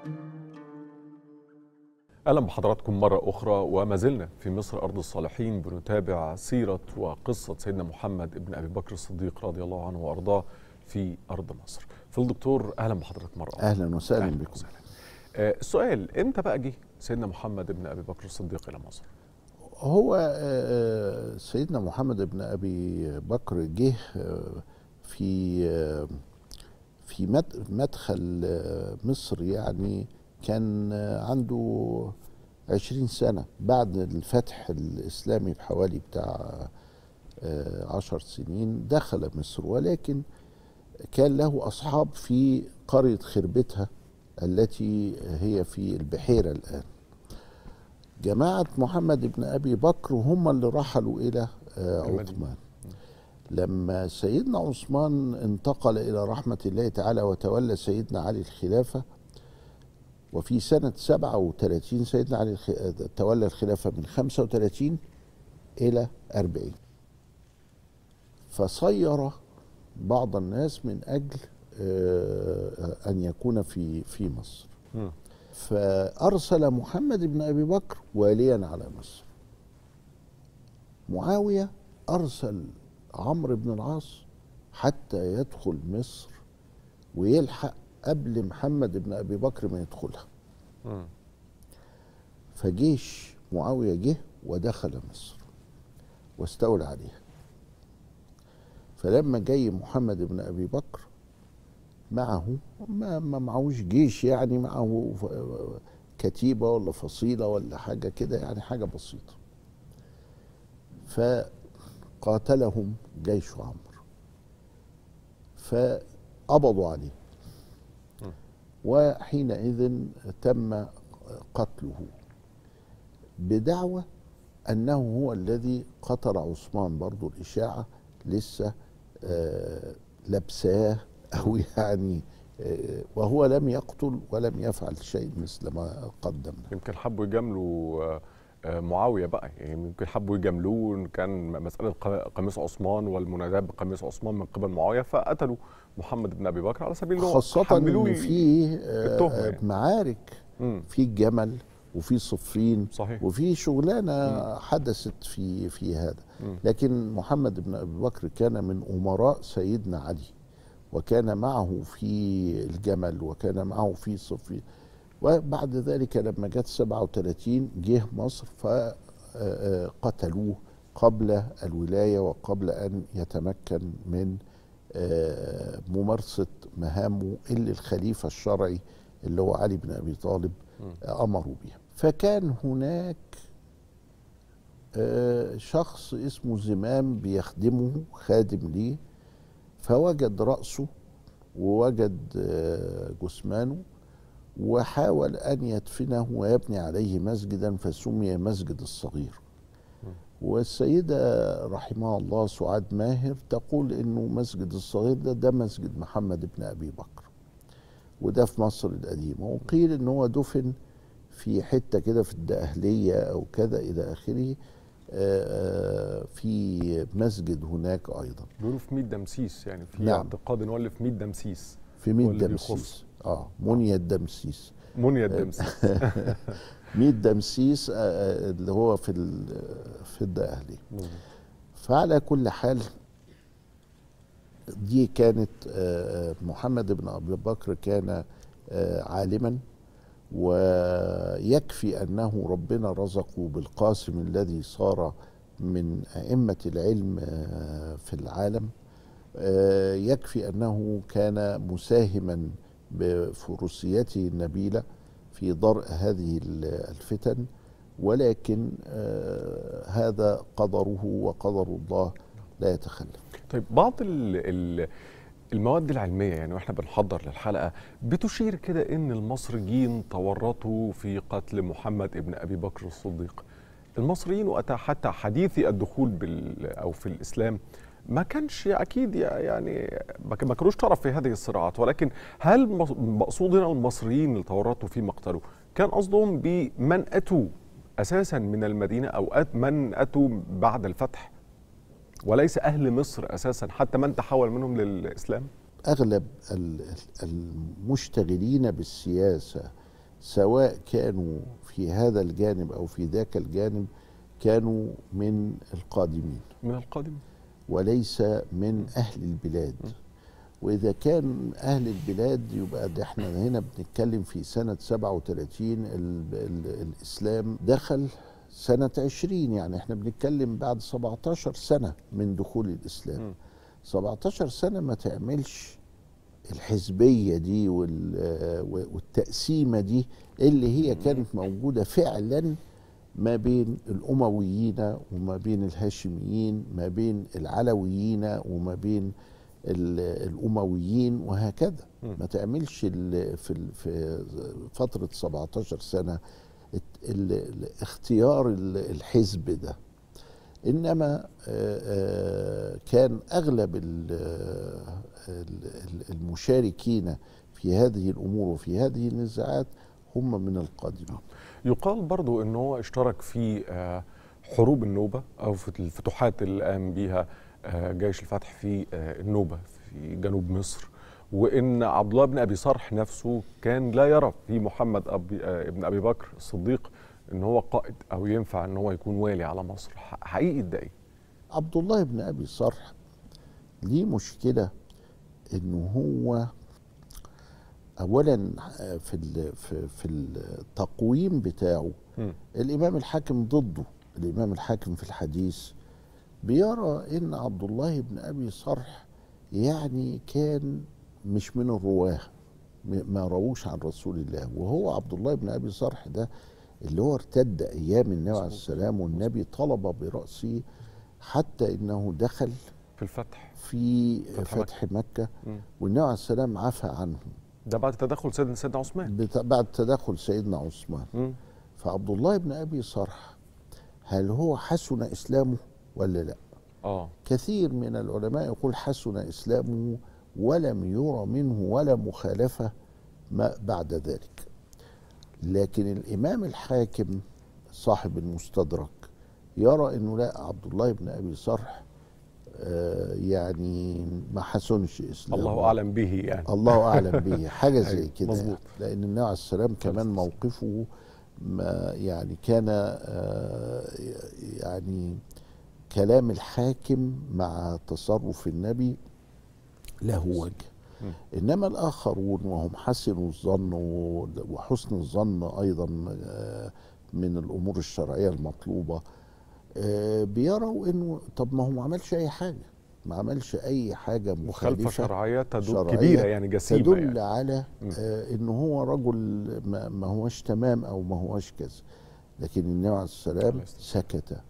اهلا بحضراتكم مره اخرى وما زلنا في مصر ارض الصالحين بنتابع سيره وقصه سيدنا محمد بن ابي بكر الصديق رضي الله عنه وارضاه في ارض مصر. في الدكتور اهلا بحضرتك مره اخرى. اهلا وسهلا أهلاً بكم وسهلاً. آه، السؤال امتى بقى جه سيدنا محمد بن ابي بكر الصديق الى مصر؟ هو آه، سيدنا محمد بن ابي بكر جه آه، في آه، في مد- مدخل آه، مصر يعني كان آه، عنده عشرين سنة بعد الفتح الإسلامي بحوالي بتاع آه، عشر سنين دخل مصر ولكن كان له أصحاب في قرية خربتها التي هي في البحيرة الآن جماعة محمد بن أبي بكر هم اللي رحلوا إلى آه، المدينة. عثمان لما سيدنا عثمان انتقل إلى رحمة الله تعالى وتولى سيدنا علي الخلافة وفي سنة 37 سيدنا علي الخ... تولى الخلافة من 35 إلى 40 فصير بعض الناس من أجل آه، أن يكون في في مصر مم. فأرسل محمد بن أبي بكر واليا على مصر معاوية أرسل عمرو بن العاص حتى يدخل مصر ويلحق قبل محمد بن أبي بكر ما يدخلها مم. فجيش معاوية جه ودخل مصر واستولى عليها فلما جاي محمد بن أبي بكر معه ما, ما معهوش جيش يعني معه ف- كتيبة ولا فصيلة ولا حاجة كده يعني حاجة بسيطة فقاتلهم جيش عمرو فقبضوا عليه وحينئذ تم قتله بدعوى انه هو الذي قتل عثمان برضو الاشاعه لسه آه، لبساه او يعني آه، وهو لم يقتل ولم يفعل شيء مثل ما قدمنا يمكن حبوا يجاملوا آه، آه، معاويه بقى يعني يمكن حبوا يجاملوه إن كان مساله ق- قميص عثمان والمناداه بقميص عثمان من قبل معاويه فقتلوا محمد بن ابي بكر على سبيل إن هو خاصه حملوه ان في آه، التهمة آه، يعني. معارك مم. في الجمل وفي صفين صحيح وفي شغلانه حدثت في في هذا مم. لكن محمد بن ابي بكر كان من امراء سيدنا علي وكان معه في الجمل وكان معه في صفين وبعد ذلك لما جت 37 جه مصر فقتلوه قبل الولايه وقبل ان يتمكن من آه، ممارسه مهامه اللي الخليفه الشرعي اللي هو علي بن ابي طالب آه، امروا بها فكان هناك آه، شخص اسمه زمام بيخدمه خادم ليه فوجد رأسه ووجد آه، جثمانه وحاول أن يدفنه ويبني عليه مسجدا فسمي مسجد الصغير والسيدة رحمها الله سعاد ماهر تقول انه مسجد الصغير ده ده مسجد محمد بن ابي بكر وده في مصر القديمة وقيل ان هو دفن في حتة كده في الدقهلية او كذا الى اخره آه، آه، في مسجد هناك ايضا بيقولوا في 100 دمسيس يعني في نعم. اعتقاد ان هو اللي في 100 دمسيس في هو ميت اللي دمسيس بيخص. اه منيا الدمسيس منيا الدمسيس ميت دمسيس آه، آه، اللي هو في ال- في الدقهلية مظبوط. فعلى كل حال دي كانت آه، محمد بن ابي بكر كان آه، عالما ويكفي انه ربنا رزقه بالقاسم الذي صار من ائمه العلم آه، في العالم آه، يكفي انه كان مساهما بفروسيته النبيله في درء هذه ال- الفتن ولكن آه، هذا قدره وقدر الله لا يتخلف طيب بعض ال ال المواد العلمية يعني واحنا بنحضر للحلقة بتشير كده ان المصريين تورطوا في قتل محمد ابن ابي بكر الصديق. المصريين وقتها حتى حديثي الدخول بال او في الاسلام ما كانش اكيد يعني ما كان- ما كانوش طرف في هذه الصراعات ولكن هل مص- مقصود هنا المصريين اللي تورطوا في مقتله كان قصدهم بمن اتوا اساسا من المدينه او أت من اتوا بعد الفتح وليس اهل مصر اساسا حتى من تحول منهم للاسلام اغلب ال- ال- المشتغلين بالسياسه سواء كانوا في هذا الجانب او في ذاك الجانب كانوا من القادمين من القادم وليس من اهل البلاد واذا كان اهل البلاد يبقى ده احنا هنا بنتكلم في سنه 37 ال ال الاسلام دخل سنه 20 يعني احنا بنتكلم بعد 17 سنه من دخول الاسلام مم. 17 سنه ما تعملش الحزبيه دي وال- والتقسيمه دي اللي هي كانت موجوده فعلا ما بين الامويين وما بين الهاشميين ما بين العلويين وما بين ال- الامويين وهكذا مم. ما تعملش ال- في ال- في فتره 17 سنه الت- ال- ال- اختيار ال- الحزب ده انما آه، آه، كان اغلب ال- ال- ال- المشاركين في هذه الامور وفي هذه النزاعات هم من القادمين يقال برضو ان هو اشترك في آه، حروب النوبة او في الفتوحات اللي قام بيها آه، جيش الفتح في آه، النوبة في جنوب مصر وان عبد الله بن ابي صرح نفسه كان لا يرى في محمد أبي آه، ابن ابي بكر الصديق ان هو قائد او ينفع ان هو يكون والي على مصر ح- حقيقي ده ايه؟ عبد الله بن ابي صرح ليه مشكله انه هو اولا في ال- في في التقويم بتاعه مم. الامام الحاكم ضده الامام الحاكم في الحديث بيرى ان عبد الله بن ابي صرح يعني كان مش من الرواه م- ما رووش عن رسول الله وهو عبد الله بن ابي صرح ده اللي هو ارتد ايام النبي عليه السلام والنبي طلب براسه حتى انه دخل في الفتح في فتح فتح مكه مم. والنبي عليه السلام عفى عنه ده بعد تدخل سيدنا سيدنا عثمان بت- بعد تدخل سيدنا عثمان مم. فعبد الله بن ابي صرح هل هو حسن اسلامه ولا لا اه كثير من العلماء يقول حسن اسلامه ولم يرى منه ولا مخالفه ما بعد ذلك لكن الامام الحاكم صاحب المستدرك يرى انه لا عبد الله بن ابي صرح آه، يعني ما حسنش اسلامه الله اعلم به يعني الله اعلم به حاجه زي أيوة، كده مظبوط. يعني. لان النبي عليه السلام كمان موقفه ما يعني كان آه، يعني كلام الحاكم مع تصرف النبي له وجه مم. انما الاخرون وهم حسنوا الظن و- وحسن الظن ايضا آه، من الامور الشرعيه المطلوبه آه، بيروا انه طب ما هو ما عملش اي حاجه ما عملش اي حاجه مخالفه مخالفه شرعيه تدل شرعية كبيره يعني جسيمه تدل يعني. على مم. آه انه هو رجل ما, ما هوش تمام او ما هوش كذا لكن النبي عليه السلام عليه السلام. سكت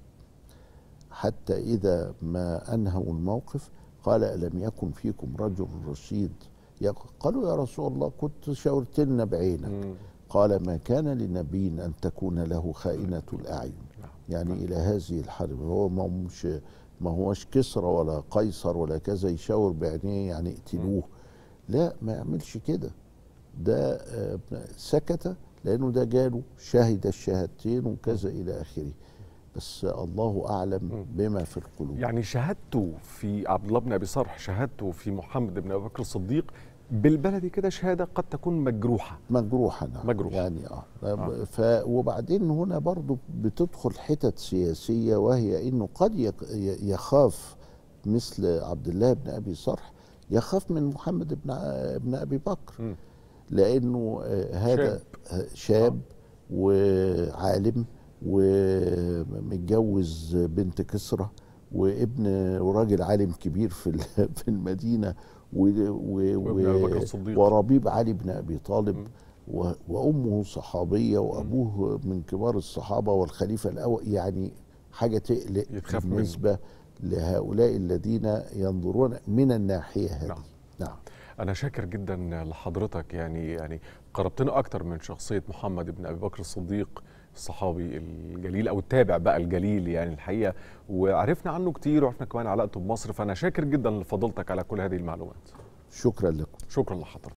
حتى اذا ما انهوا الموقف قال الم يكن فيكم رجل رشيد يق- قالوا يا رسول الله كنت شاورت لنا بعينك مم. قال ما كان لنبي ان تكون له خائنه الاعين نعم. يعني الى هذه الحرب هو ما مش ما هوش كسرى ولا قيصر ولا كذا يشاور بعينيه يعني اقتلوه لا ما يعملش كده ده آه، سكت لانه ده جاله شهد الشهادتين وكذا الى اخره بس الله اعلم بما في القلوب يعني شهادته في عبد الله بن ابي صرح شهادته في محمد بن ابي بكر الصديق بالبلدي كده شهاده قد تكون مجروحه مجروحة نعم مجروحة. يعني اه, آه. ف وبعدين هنا برضو بتدخل حتت سياسية وهي انه قد يق- ي- يخاف مثل عبد الله بن ابي صرح يخاف من محمد بن ع- بن ابي بكر مم. لانه آه، هذا شاب. شاب, شاب وعالم ومتجوز بنت كسرى وابن وراجل عالم كبير في ال- في المدينه و و وابن أبي بكر الصديق. وربيب علي بن ابي طالب مم. و- وامه صحابيه وابوه من كبار الصحابه والخليفه الاول يعني حاجه تقلق يتخاف منه. بالنسبه لهؤلاء الذين ينظرون من الناحيه هذه نعم. نعم انا شاكر جدا لحضرتك يعني يعني قربتنا اكتر من شخصيه محمد بن ابي بكر الصديق الصحابي الجليل او التابع بقى الجليل يعني الحقيقه وعرفنا عنه كتير وعرفنا كمان علاقته بمصر فانا شاكر جدا لفضيلتك على كل هذه المعلومات شكرا لكم شكرا لحضرتك